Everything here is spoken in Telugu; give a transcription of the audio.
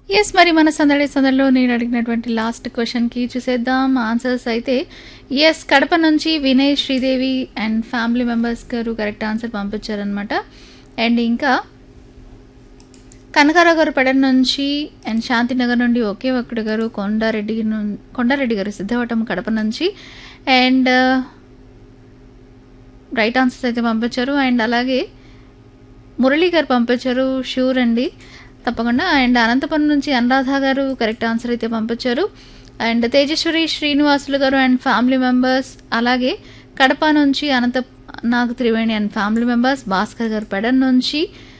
ఎస్ మరి మన సందడి సందడిలో నేను అడిగినటువంటి లాస్ట్ క్వశ్చన్కి చూసేద్దాం ఆన్సర్స్ అయితే ఎస్ కడప నుంచి Vinay Sridevi and family members గారు కరెక్ట్ ఆన్సర్ పంపించారనమాట అండ్ ఇంకా కనకారావు గారు పెడన్ నుంచి అండ్ శాంతినగర్ నుండి ఒకే ఒక్కడు గారు కొండారెడ్డి ను- కొండారెడ్డి గారు సిద్ధవటం కడప నుంచి అండ్ రైట్ ఆన్సర్స్ అయితే పంపించారు అండ్ అలాగే మురళీ గారు పంపించారు షూర్ అండి తప్పకుండా అండ్ అనంతపురం నుంచి అనురాధ గారు కరెక్ట్ ఆన్సర్ అయితే పంపించారు అండ్ తేజేశ్వరి శ్రీనివాసులు గారు అండ్ ఫ్యామిలీ మెంబర్స్ అలాగే కడప నుంచి Anantha Naga Triveni and family members Bhaskar గారు పెడన్ నుంచి